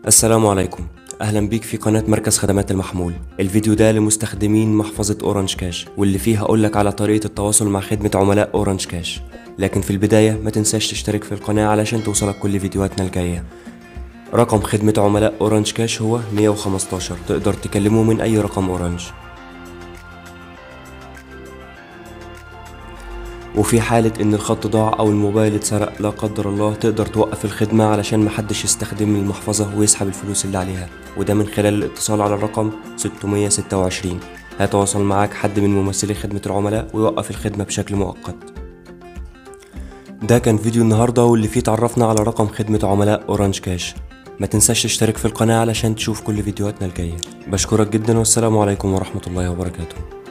السلام عليكم اهلا بيك في قناة مركز خدمات المحمول الفيديو ده لمستخدمين محفظة اورنج كاش واللي فيه هقولك على طريقة التواصل مع خدمة عملاء اورنج كاش لكن في البداية ما تنساش تشترك في القناة علشان توصلك كل فيديوهاتنا الجاية رقم خدمة عملاء اورنج كاش هو 115 تقدر تكلمه من اي رقم اورنج وفي حالة إن الخط ضاع أو الموبايل اتسرق لا قدر الله تقدر توقف الخدمة علشان محدش يستخدم المحفظة ويسحب الفلوس اللي عليها وده من خلال الاتصال على الرقم 626 هيتواصل معاك حد من ممثلي خدمة العملاء ويوقف الخدمة بشكل مؤقت ده كان فيديو النهاردة واللي فيه اتعرفنا على رقم خدمة عملاء أورانج كاش ما تنساش تشترك في القناة علشان تشوف كل فيديوهاتنا الجاية بشكرك جدا والسلام عليكم ورحمة الله وبركاته